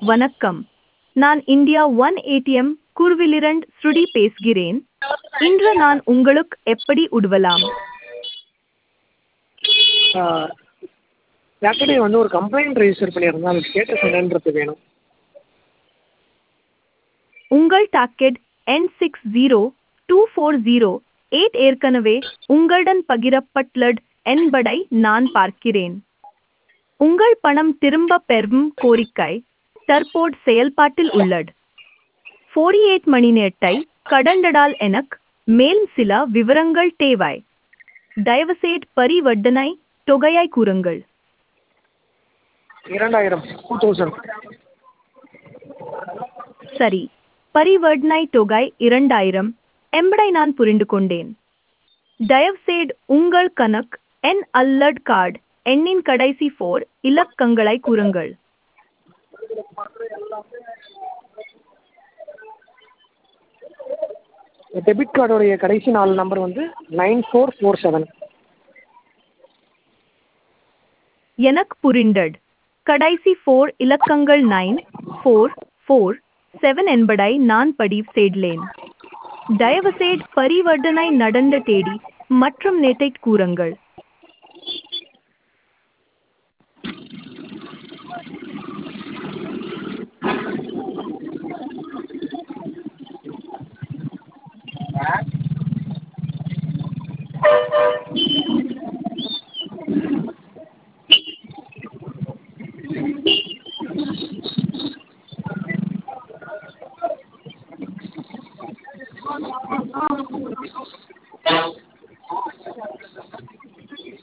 வணக்கம் நான் India one ATM குர்விலிரண்ட் ஸ்ருடி பேசுகிறேன் இன்று நான் உங்களுக்கு எப்படி உதவலாம் சாட்டர்டே வந்து ஒரு கம்ப்ளைண்ட் ரெஜிஸ்டர் பண்ணியிருந்தேன் அதுக்கு ஸ்டேட்டஸ் என்னன்றது வேணும் உங்கள் docket N six zero two four zero eight ஏற்கனவே உங்களுடன் பகிரப்பட்டுள்ளது என்பதை நான் பார்க்கிறேன் உங்கள் பணம் திரும்ப பெறும் கோரிக்கை தற்போது செயல்பாட்டில் உள்ளது ஃபோர்டி எயிட் மணி நேரத்தை கடந்ததால் எனக்கு மேலும் சில விவரங்கள் தேவை தயவுசெய்து பரிவர்த்தனை தொகையை கூறுங்கள் இரண்டாயிரம் டூ தௌசண்ட் சரி பரிவர்த்தனை தொகை இரண்டாயிரம் என்பதை நான் புரிந்து கொண்டேன் தயவுசெய்து உங்கள் கணக்கு என் அல்லட் கார்டு எண்ணின் கடைசி ஃபோர் இலக்கங்களை கூறுங்கள் டெபிட் கார்டோடைய கடைசி நாலு நம்பர் வந்து நைன் ஃபோர் ஃபோர் செவன் எனக்கு புரிந்தது கடைசி ஃபோர் இலக்கங்கள் நைன் ஃபோர் ஃபோர் செவன் என்பதை நான் பதிவு செய்துள்ளேன் தயவுசெய்து பரிவர்த்தனை நடந்த தேதி மற்றும் நேட்டை கூறுங்கள் ஆ